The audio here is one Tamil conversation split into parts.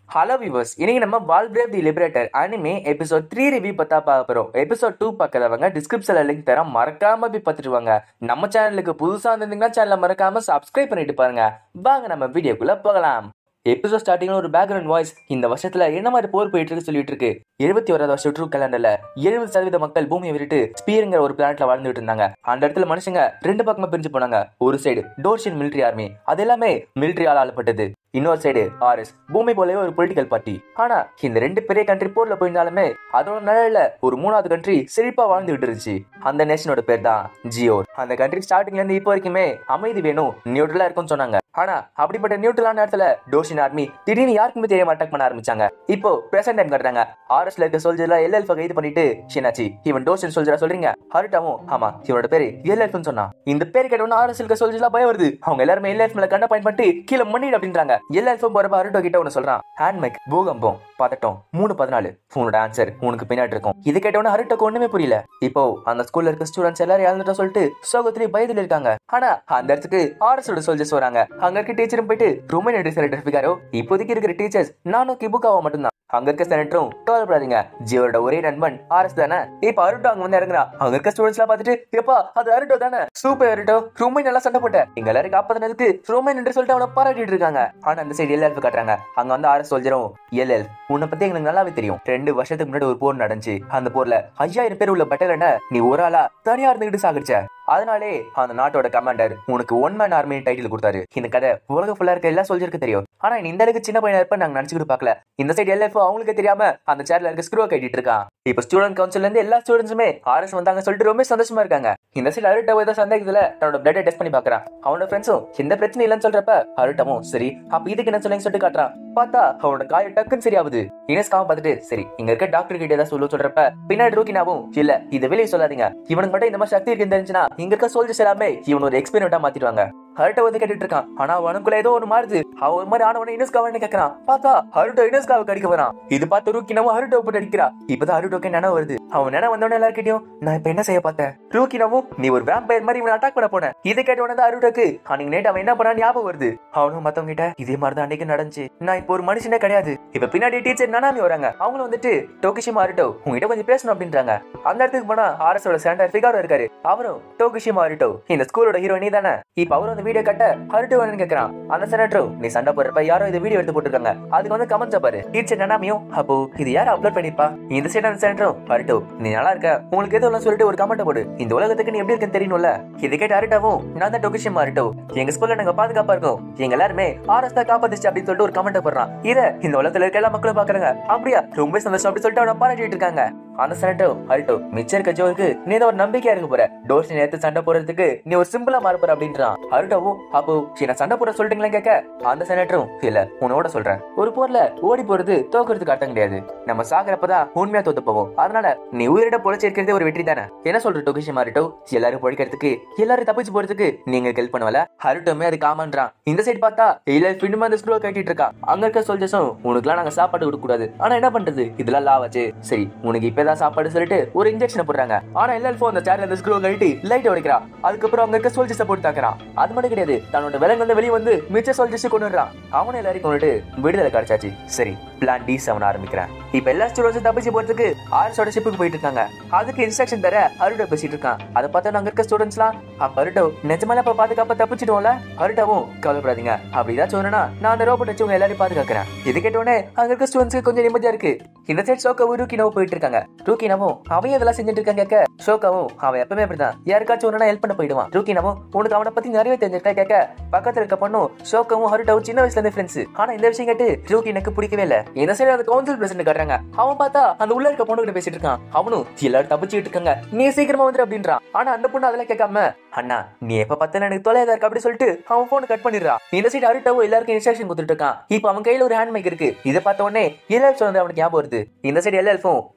ஹலோ விவர்ஸ் இன்னைக்கு நம்ம வால்பிரேவ் the liberator anime episode three review பத்தா பார்க்க போறோம் எபிசோட் டூ பார்க்கறவங்க டிஸ்கிரிப்ஷன்ல லிங்க் தரேன் மறக்காம போய் பார்த்துட்டு வாங்க நம்ம சேனலுக்கு புதுசா இருந்தீங்கன்னா சேனலை மறக்காம சப்ஸ்கிரைப் பண்ணிட்டு பாருங்க வாங்க நம்ம வீடியோக்குள்ள போகலாம் எபிசோட் ஸ்டார்டிங்ல ஒரு பேக்ரவுண்ட் வாய்ஸ் இந்த வருஷத்துல என்ன மாதிரி போர் போயிட்டு இருக்கு சொல்லிட்டு இருக்கு இருபத்தி ஓராவது வருஷம் ட்ரூ கேலண்டர்ல எழுபது சதவீத மக்கள் பூமியை விட்டுட்டு ஸ்பீருங்கிற ஒரு பிளானட்ல வாழ்ந்துட்டு இருந்தாங்க அந்த இடத்துல மனுஷங்க ரெண்டு பக்கமா பிரிஞ்சு போனாங்க ஒரு சைடு டோர்ஷியன் மிலிட்டரி ஆர்மி அது எல்லாமே மிலிட்டரி ஆள் ஆளப்பட்டது இன்னொரு சைடு ஆர்எஸ் பூமி போலவே ஒரு பொலிட்டிக்கல் பார்ட்டி ஆனா இந்த ரெண்டு பெரிய கண்ட்ரி போர்ல போயிருந்தாலுமே அதோட நிழல்ல ஒரு மூணாவது கண்ட்ரி செழிப்பா வாழ்ந்துகிட்டு இருந்துச்சு அந்த நேஷனோட பேர் தான் ஜியோர் அந்த கண்ட்ரி ஸ்டார்டிங்ல இருந்து இப்போ வரைக்குமே அமைதி வேணும் நியூட்ரலா இருக்கும்னு சொன்னாங்க ஆனா அப்படிப்பட்ட நியூட்ரலான இடத்துல டோஷின் ஆர்மி திடீர்னு யாருக்குமே தெரியாம அட்டாக் பண்ண ஆரம்பிச்சாங்க இப்போ பிரசன்ட் டைம் கட்டுறாங்க ஆர்எஸ்ல இருக்க சோல்ஜர்ல எல்எல்ஃப கைது பண்ணிட்டு ஷினாச்சி இவன் டோஷன் சோல்ஜரா சொல்றீங்க ஹருட்டாவும் ஆமா இவனோட பேரு எல்எல்ஃப்னு சொன்னான் இந்த பேர் கேட்டவன ஆர்எஸ் இருக்க சோல்ஜர்லாம் பயம் வருது அவங்க எல்லாருமே எல்எல்ஃப் மேல கண்ட பாயிண்ட் பண்ணிட்டு கீழே மண்ணிடு அப்படின்றாங்க எல்எல்ஃபும் போறப்ப ஹருட்டோ கிட்ட ஒன்னு சொல்றான் ஹேண்ட் மைக் பூகம்பம் பதட்டம் மூணு பதினாலு உன்னோட ஆன்சர் உனக்கு பின்னாடி இருக்கும் இது கேட்டவன ஹருட்டோக்கு ஒண்ணுமே புரியல இப்போ அந்த ஸ்கூல்ல இருக்க ஸ்டூடெண்ட்ஸ் எல்லாரும் இழந்துட்டோம் சொல்லிட்டு சோகத்திலே பயத்துல இருக்காங்க ஆனா அந்த இடத்துக்கு ஆர்எஸோட சோல்ஜர்ஸ் வராங்க அங்க இருக்க டீச்சரும் போயிட்டு ரொம்ப நன்றி செனட்டர் ஃபிகாரோ இப்போதைக்கு இருக்கிற டீச்சர்ஸ் நானும் கிபுகாவா மட்டும்தான் அங்க இருக்க செனட்டரும் கவலைப்படாதீங்க ஜியோட ஒரே நண்பன் ஆர்எஸ் தானே இப்ப அருட்டோ அங்க வந்து இறங்குறா அங்க இருக்க ஸ்டூடெண்ட்ஸ் எல்லாம் பார்த்துட்டு எப்பா அது அருட்டோ தானே சூப்பர் அருட்டோ ரொம்ப நல்லா சண்டை போட்ட எங்க எல்லாரும் காப்பாத்தினதுக்கு ரொம்ப நன்றி சொல்லிட்டு அவனை பாராட்டிட்டு இருக்காங்க ஆனா அந்த சைடு எல்எல்ஃப் காட்டுறாங்க அங்க வந்து ஆர்எஸ் சொல்ஜரும் எல்எல் உன்னை பத்தி எங்களுக்கு நல்லாவே தெரியும் ரெண்டு வருஷத்துக்கு முன்னாடி ஒரு போர் நடந்துச்சு அந்த போர்ல ஐயாயிரம் பேர் உள்ள பட்டலன நீ ஒரு ஆளா தனியா இருந்துகிட்டு சாகிடுச்ச அதனாலே அந்த நாட்டோட கமாண்டர் உனக்கு ஒன் மேன் ஆர்மி டைட்டில் கொடுத்தாரு இந்த கதை உலக ஃபுல்லா இருக்க எல்லா சோல்ஜருக்கு தெரியும் ஆனா நீ இந்த அளவுக்கு சின்ன பையனா இருப்ப நாங்க நினைச்சுக்கிட்டு பார்க்கல இந்த சைடு எல்எஃப் அவங்களுக்கு தெரியாம அந்த சேர்ல இருக்க ஸ்க்ரூ கட்டிட்டு இருக்கான் இப்ப ஸ்டூடெண்ட் கவுன்சில்ல இருந்து எல்லா ஸ்டூடெண்ட்ஸுமே ஆர்எஸ் வந்தாங்க சொல்லிட்டு ரொம்ப சந்தோஷமா இருக்காங்க இந்த சைடு அருட்டோ ஏதோ சந்தேகத்துல தன்னோட பிளட்டை டெஸ்ட் பண்ணி பாக்குறான் அவனோட ஃப்ரெண்ட்ஸும் எந்த பிரச்சனை இல்லைன்னு சொல்றப்ப அருட்டமும் சரி அப்ப இதுக்கு என்ன சொல்லுங்க சொல்லிட்டு காட்டுறான் பார்த்தா அவனோட காயம் டக்குன்னு சரியாகுது இனஸ்காம பார்த்துட்டு சரி இங்க இருக்க டாக்டர் கிட்ட ஏதாவது சொல்ல சொல்றப்ப பின்னாடி ரூக்கினாவும் இல்ல இதை வெளியே சொல்லாதீங்க இவனுக்கு மட்டும் இந்த மாதிரி சக்தி இருக்குன்னு தெரிஞ்சுன்னா இங்க இருக்க சோல்ஜர்ஸ் எல்லாமே இவன் ஒரு எக்ஸ்பெரிமெண்டா மாத்திடுவாங்க ஹர்ட்ட வந்து கேட்டுட்டு இருக்கான் ஆனா அவனுக்குள்ள ஏதோ ஒண்ணு மாறுது அவன் ஒரு மாதிரி ஆனவன இனஸ்காவன்னு கேக்குறான் பார்த்தா ஹருட்டோ இனஸ்காவை கடிக்க வரான் இது பார்த்து ரூக்கினவும் ஹருட்டோ போட்டு அடிக்கிறா இப்பதான் ஹருட்டோக்கு நினைவு வருது அவன் நினைவு வந்தவன எல்லார்கிட்டயும் நான் இப்ப என்ன செய்ய பார்த்தேன் ரூக்கினவும் நீ ஒரு வேம்பயர் மாதிரி இவன் அட்டாக் பண்ண போன இது கேட்ட உடனே தான் ஹருட்டோக்கு அன்னைக்கு நேட்டு அவன் என்ன பண்ணான்னு ஞாபகம் வருது அவனும் மத்தவங்க கிட்ட இதே மாதிரி தான் அன்னைக்கு நடந்துச்சு நான் இப்போ ஒரு மனுஷனே கிடையாது இப்ப பின்னாடி டீச்சர் நனாமி வராங்க அவங்களும் வந்துட்டு டோகிஷிமா ஹருட்டோ உங்ககிட்ட கொஞ்சம் பேசணும் அப்படின்றாங்க அந்த இடத்துக்கு போனா ஆர்எஸோட சேண்டர் ஃபிகாரோ இருக்காரு அவரும் டோகிஷிமா ஹருட்டோ இந்த ஸ்கூலோட ஹீரோ நீ தானே இப்ப அவரும் அந்த வீடியோ கட்ட ஹருட்டோ வேணும்னு கேக்குறான் அந்த செனட்டரோ நீ சண்டை போடுறப்ப யாரோ இந்த வீடியோ எடுத்து போட்டுருக்காங்க அதுக்கு வந்து கமெண்ட்ஸ் பாரு டீச்சர் நனாமியும் அப்போ இது யார் அப்லோட் பண்ணிருப்பா இந்த சைடு அந்த செனட்டரும் ஹருட்டோ நீ நல்லா இருக்க உங்களுக்கு எதுவும் சொல்லிட்டு ஒரு கமெண்ட் போடு இந்த உலகத்துக்கு நீ எப்படி இருக்குன்னு தெரியணும்ல இது கேட்ட ஹருட்டாவும் நான் தான் டோகிஷிமா ஹருட்டோ எங்க ஸ்கூல்ல நாங்க பாதுகாப்பா இருக்கோம் எங்க எல்லாருமே ஆர்எஸ் தான் காப்பாத்துச்சு அப்படின்னு சொல்லிட்டு ஒரு கமெண்ட் போடுறான் இத இந்த உலகத்துல இருக்க எல்லா மக்களும் பாக்குறாங்க அப்படியா ரொம்ப சந்தோஷம் அப்படி சொல்லிட்டு அவனை பாராட்டிட்டு இருக்காங்க அந்த சனட்டோ ஹரிட்டோ மிச்சர் கஜோருக்கு நீ தான் ஒரு நம்பிக்கையா இருக்க போற டோர்ஸ் நேத்து சண்டை போடுறதுக்கு நீ ஒரு சிம்பிளா மாற போற அப்படின்றான் ஹரிட்டோவும் அப்போ என்ன சண்டை போட சொல்லிட்டீங்களா கேட்க அந்த செனட்டரும் இல்ல உன்னோட சொல்றேன் ஒரு போர்ல ஓடி போறது தோக்குறதுக்கு அர்த்தம் கிடையாது நம்ம சாகிறப்பதான் உண்மையா தோத்து போவோம் அதனால நீ உயிரிட பொழைச்சி இருக்கிறதே ஒரு வெற்றி தானே என்ன சொல்ற டோகிஷி மாறிட்டோ எல்லாரும் பொழைக்கிறதுக்கு எல்லாரும் தப்பிச்சு போறதுக்கு நீங்க ஹெல்ப் பண்ணுவல ஹரிட்டோமே அது காமன்றான் இந்த சைடு பார்த்தா இல்ல பின்னும் அந்த ஸ்க்ரூ கட்டிட்டு இருக்கா அங்க இருக்க சோல்ஜர்ஸும் உனக்குலாம் நாங்க சாப்பாடு கொடுக்க கூடாது ஆனா என்ன பண்றது இதெல்லாம் லாவாச்சு சரி உனக்கு இப்ப தான் சாப்பாடு சொல்லிட்டு ஒரு இன்ஜெக்ஷன் போடுறாங்க ஆனா எல்எல்ஃபோ அந்த சேர்ல அந்த ஸ்க்ரூ கழட்டி லைட் உடைக்கிறா அதுக்கப்புறம் அங்க இருக்க சோல்ஜர்ஸ் போட்டு தாக்குறான் அது மட்டும் கிடையாது தன்னோட விலங்கு வந்து வெளியே வந்து மிச்ச சோல்ஜர்ஸ் கொண்டுறான் அவனை எல்லாரையும் கொண்டுட்டு விடுதலை கிடைச்சாச்சு சரி பிளான் டி செவன் ஆரம்பிக்கிறேன் இப்ப எல்லா ஸ்டூடெண்ட்ஸும் தப்பிச்சு போறதுக்கு ஆர்ஸோட ஷிப்புக்கு போயிட்டு இருக்காங்க அதுக்கு இன்ஸ்ட்ரக்ஷன் தர அருடோ பேசிட்டு இருக்கான் அதை பார்த்தா அங்க இருக்க ஸ்டூடெண்ட்ஸ்லாம் அப்ப அருடோ நிஜமால அப்ப பாதுகாப்பா தப்பிச்சிடுவோம்ல அருட்டாவும் கவலைப்படாதீங்க அப்படி ஏதாச்சும் ஒண்ணுனா நான் அந்த ரோபோட் வச்சு உங்க எல்லாரையும் பாதுகாக்கிறேன் இது கேட்டோடனே அங்க இருக்க ஸ்டூடெண்ட்ஸ்க்கு கொஞ்சம் நிம்மதியா இருக்கு இந்த சைட் ஷோக்காவும் ரூக்கினவும் போயிட்டு இருக்காங்க ரூக்கினவும் அவன் இதெல்லாம் செஞ்சுட்டு இருக்காங்க கேட்க ஷோக்காவும் அவன் எப்பவுமே அப்படிதான் யாருக்காச்சும் ஒண்ணுனா ஹெல்ப் பண்ண போயிடுவான் ரூக்கினவும் உனக்கு அவனை பத்தி நிறைய தெரிஞ்சிருக்கா கேட்க பக்கத்துல இருக்க பொண்ணும் ஷோக்காவும் ஹருட்டாவும் சின்ன வயசுல இருந்து ஃப்ரெண்ட்ஸ் ஆனா இந்த விஷயம் கேட்டு ரூக்கி எனக்கு பிடிக்கவே இல்ல இந்த சைடு அந்த கவுன்சில் பிரசிடண்ட் காட்டுறாங்க அவன் பார்த்தா அந்த உள்ள இருக்க பொண்ணு கிட்ட பேசிட்டு இருக்கான் அவனும் எல்லாரும் தப்பிச்சுட்டு இருக்காங்க நீ சீக்கிரமா வந்துரு அப்படின்றான் ஆனா அந்த பொண்ணு அதெல்லாம் கேட்காம அண்ணா நீ எப்ப பார்த்தாலும் எனக்கு தொலைதா இருக்கு அப்படி சொல்லிட்டு அவன் போன் கட் பண்ணிடுறான் இந்த சைடு அருட்டாவும் எல்லாருக்கும் இன்ஸ்ட்ரக்ஷன் கொடுத்துட்டு இருக்கான் இப்போ அவன் கையில ஒரு ஹேண்ட் மைக் இருக்கு இதை பார்த்த உடனே எல்எல்ஃப் வந்து அவனுக்கு ஞாபகம் வருது இந்த சைடு எல்எல்ஃபும் இப்போ இவங்க கிட்ட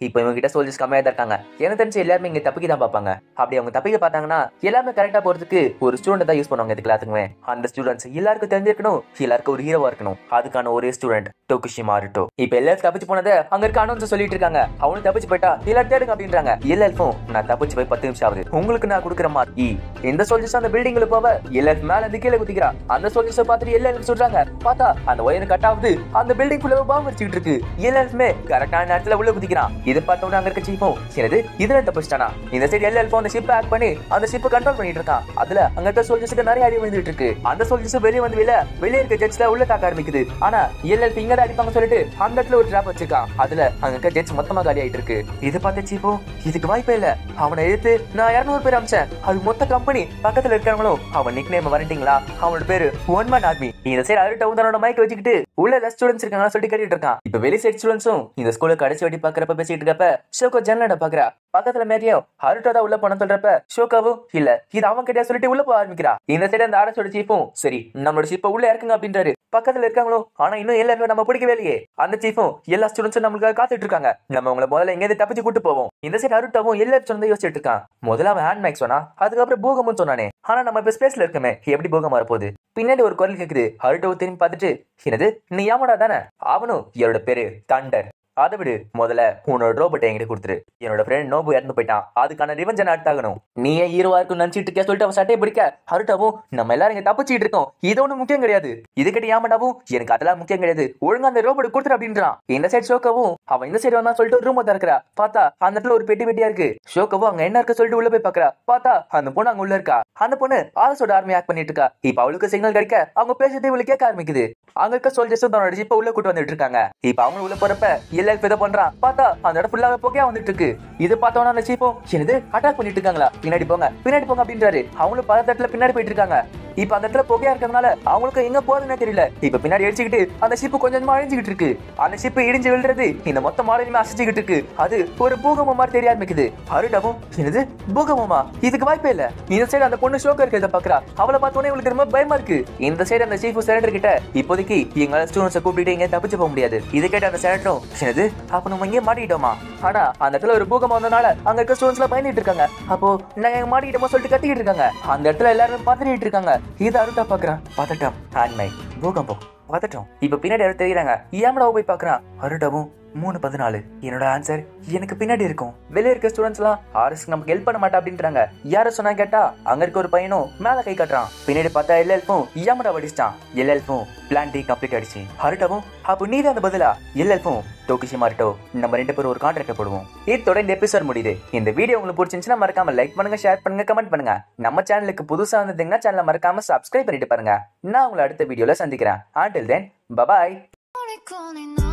சோல்ஜர்ஸ் கம்மியா தான் இருக்காங்க எனக்கு தெரிஞ்சு எல்லாருமே இங்க தப்பிக்க தான் பார்ப்பாங்க அப்படி அவங்க தப்பிக்க பார்த்தாங்கன்னா எல்லாமே கரெக்டா போறதுக்கு ஒரு ஸ்டூடெண்ட் தான் யூஸ் பண்ணுவாங்க இதுக்கு எல்லாத்துக்குமே அந்த ஸ்டூடெண்ட்ஸ் எல்லாருக்கும் தெரிஞ்சிருக்கணும் எல்லாருக்கும் ஒரு ஹீரோவா இருக்கணும் அதுக்கான ஒரே ஸ்டூடெண்ட் டோகுஷி மாருட்டோ இப்ப எல்லாரும் தப்பிச்சு போனதை அங்க இருக்க அனௌன்ஸ் சொல்லிட்டு இருக்காங்க அவனும் தப்பிச்சு போயிட்டா எல்லாரும் தேடுங்க அப்படின்றாங்க எல்லாருக்கும் நான் தப்பிச்சு போய் பத்து நிமிஷம் ஆகுது உங்களுக்கு நான் கொடுக்குற மாதிரி இந்த சோல்ஜர்ஸ் அந்த பில்டிங்ல போவ எல்லாரும் மேல இருந்து கீழே குதிக்கிறான் அந்த சோல்ஜர்ஸ் பார்த்துட்டு எல்லாரும் சொல்றாங்க பார்த்தா அந்த ஒயர் கட் ஆகுது அந்த பில்டிங் ஃபுல்லா பாம்பு வச்சுக்கிட்டு இருக்கு எல்லாருமே கரெக்டான நேரத்துல உள்ள குதிக்கிறான் இதை பார்த்தவன அங்க இருக்க சீஃபும் என்னது இதுல தப்பிச்சிட்டானா இந்த சைடு எல்லாருக்கும் அந்த ஷிப் ஆக் பண்ணி அந்த ஷிப் கண்ட்ரோல் பண்ணிட்டு இருக்கான் அதுல அங்க இருக்க சோல்ஜர்ஸ்க்கு நிறைய அடி வந்துட்டு இருக்கு அந்த சோல்ஜர்ஸ் வெளியே வந்து வெளிய வெளியே இருக்க ஜெட்ஸ்ல உள்ள தாக்க ஆரம்பிக்குது ஆனா எல்லாருக்கும் இங்க அடிப்பாங்க சொல்லிட்டு அந்த இடத்துல ஒரு ட்ராப் வச்சிருக்கான் அதுல அங்க இருக்க ஜெட்ஸ் மொத்தமா காலி ஆயிட்டு இருக்கு இதை பார்த்து சீஃபும் இதுக்கு வாய்ப்பே இல்ல அவனை எடுத்து நான் இருநூறு பேர் அமிச்சேன் அது மொத்த கம்பெனி பக்கத்துல இருக்காங்களும் அவன் நிக் நேம் வரட்டீங்களா அவனோட பேரு ஒன் மேன் ஆர்மி இந்த சைடு அருட்ட உந்தனோட மைக் வச்சுக்கிட்டு உள்ள எல்லா ஸ்டூடெண்ட்ஸ் இருக்காங்க சொல்லிட்டு கேட்டுட்டு இருக்கான் இப்ப வெளி சைடு ஸ்டூடெண்ட்ஸும் இந்த ஸ்கூல்ல கடைசி வாட்டி பாக்குறப்ப பேசிட்டு இருக்கப்ப ஷோகோ ஜன்னலட பாக்குறா பக்கத்துல மேரியும் அருட்டோ தான் உள்ள போன சொல்றப்ப ஷோகாவும் இல்ல இது அவன் கிட்ட சொல்லிட்டு உள்ள போக ஆரம்பிக்கிறா இந்த சைடு அந்த ஆரஸோட சீஃபும் சரி நம்மளோட சீப்ப உள்ள இறக்குங்க அப்படின்றாரு பக்கத்துல இருக்காங்களோ ஆனா இன்னும் எல்லாருமே நம்ம பிடிக்கவே இல்லையே அந்த சீஃபும் எல்லா ஸ்டூடெண்ட்ஸும் நம்மளுக்காக காத்துட்டு இருக்காங்க நம்ம உங்களை முதல்ல எங்கேயாவது தப்பிச்சு கூட்டு போவோம் இந்த சைடு அருட்டாவும் எல்லாரும் சொன்னதை யோசிச்சுட்டு இருக்கான் முதல்ல அவன் ஹேண்ட் மேக் சொன்னா அதுக்கப்புறம் பூகமும் சொன்னானே ஆனா நம்ம இப்ப ஸ்பேஸ்ல இருக்கமே எப்படி பூகம் வரப்போகுது பின்னாடி ஒரு குரல் கேக்குது அருட்டோ திரும்பி பார்த்துட்டு என்னது நீ யாமடா தானே அவனும் என்னோட பேரு தண்டர் அதை விடு முதல்ல உன்னோட ரோபோட்டை என்கிட்ட கொடுத்துரு என்னோட ஃப்ரெண்ட் நோபு இறந்து போயிட்டான் அதுக்கான ரிவெஞ்ச நாட்டாகணும் நீ ஏன் ஹீரோவா இருக்கும் நினைச்சிட்டு இருக்க சொல்லிட்டு அவன் சட்டையை பிடிக்க அருட்டாவும் நம்ம எல்லாரும் இங்க தப்பிச்சிட்டு இருக்கோம் இது ஒன்றும் முக்கியம் கிடையாது இதுக்கிட்ட ஏமாட்டாவும் எனக்கு அதெல்லாம் முக்கியம் கிடையாது ஒழுங்கா அந்த ரோபோட் கொடுத்துரு அப்படின்றான் இந்த சைடு ஷோக்கவும் அவன் இந்த சைடு வந்தா சொல்லிட்டு ரூம் திறக்கிறா பார்த்தா அந்த இடத்துல ஒரு பெட்டி பெட்டியா இருக்கு ஷோக்கவும் அங்க என்ன இருக்கு சொல்லிட்டு உள்ள போய் பாக்குறா பார்த்தா அந்த பொண்ணு அங்க உள்ள இருக்கா அந்த பொண்ணு ஆலசோட ஆர்மி ஆக்ட் பண்ணிட்டு இருக்கா இப்ப அவளுக்கு சிக்னல் கிடைக்க அவங்க பேசுறதை இவளுக்கு கேட்க ஆரம்பிக்குது அங்க இருக்க சோல்ஜர்ஸும் தன்னோட ஜிப்ப உள்ள கூட்டு வந்துட்டு இருக்காங்க இப்ப அவங்க உள்ள போறப்ப எல்லாரும் இதை பண்றான் பார்த்தா அந்த இடம் ஃபுல்லாவே புகையா வந்துட்டு இருக்கு இது பார்த்தோன்னா அந்த சீப்போ என்னது அட்டாக் பண்ணிட்டு இருக்காங்களா பின்னாடி போங்க பின்னாடி போங்க அப்படின்றாரு அவங்களும் பதட்டத்துல பின்னாடி போயிட்டு இருக்காங்க இப்ப அந்த இடத்துல புகையா இருக்கிறதுனால அவங்களுக்கு எங்க போறதுன்னே தெரியல இப்ப பின்னாடி அடிச்சுக்கிட்டு அந்த ஷிப் கொஞ்சமா அழிஞ்சுக்கிட்டு இருக்கு அந்த ஷிப் இடிஞ்சு விழுறது இந்த மொத்த மாடலுமே அசைச்சுக்கிட்டு இருக்கு அது ஒரு பூகம்பம் மாதிரி தெரிய ஆரம்பிக்குது அருடவும் என்னது பூகம்பமா இதுக்கு வாய்ப்பே இல்ல இந்த சைடு அந்த பொண்ணு ஷோக்கா இருக்கிறத பாக்குறா அவளை பார்த்தோன்னே இவளுக்கு ரொம்ப பயமா இருக்கு இந்த சைடு அந்த சீஃப் செனட்டர் கிட்ட இப்போதைக்கு எங்களால ஸ்டூடெண்ட்ஸை கூப்பிட்டு இங்க தப்பிச்சு போக முடியாது இது கேட்ட அந்த செனட்டரும் என்னது அப்ப நம்ம இங்கே மாட்டிக்கிட்டோமா ஆனா அந்த இடத்துல ஒரு பூகம்பம் வந்தனால அங்க இருக்க ஸ்டூடெண்ட்ஸ் எல்லாம் பயந்துட்டு இருக்காங்க அப்போ நாங்க இங்க மாட்டிக்கிட்டோமோ சொல்லிட்டு கத்திக்கிட்டு இருக்காங்க அந்த இடத்துல எல்லாரும் பதறிட்டு இருக்காங்க இது அருட்டா பாக்குறான் பதட்டம் ஆண்மை பூகம்பம் பதட்டம் இப்ப பின்னாடி யாரும் தெரியுறாங்க ஏமடாவை போய் பாக்குறான் அருடவும் மூணு பதினாலு என்னோட ஆன்சர் எனக்கு பின்னாடி இருக்கும் வெளியே இருக்க ஸ்டூடெண்ட்ஸ் எல்லாம் ஆர்எஸ் நமக்கு ஹெல்ப் பண்ண மாட்டா அப்படின்றாங்க யார சொன்னா கேட்டா அங்க இருக்க ஒரு பையனும் மேல கை காட்டுறான் பின்னாடி பார்த்தா எல்எல்ஃபும் யாமடா அடிச்சிட்டான் எல்எல்ஃபும் பிளான் டி கம்ப்ளீட் ஆயிடுச்சு ஹருட்டவும் அப்போ நீ தான் அந்த பதிலா எல்எல்ஃபும் டோகிஷி மார்ட்டோ நம்ம ரெண்டு பேரும் ஒரு கான்ட்ராக்ட் போடுவோம் இதோட இந்த எபிசோட் முடியுது இந்த வீடியோ உங்களுக்கு பிடிச்சிருந்துச்சுன்னா மறக்காம லைக் பண்ணுங்க ஷேர் பண்ணுங்க கமெண்ட் பண்ணுங்க நம்ம சேனலுக்கு புதுசா வந்ததுங்கன்னா சேனலை மறக்காம சப்ஸ்கிரைப் பண்ணிட்டு பாருங்க நான் உங்களை அடுத்த வீடியோல சந்திக்கிறேன் ஆண்டில் தென் பபாய் 虜にな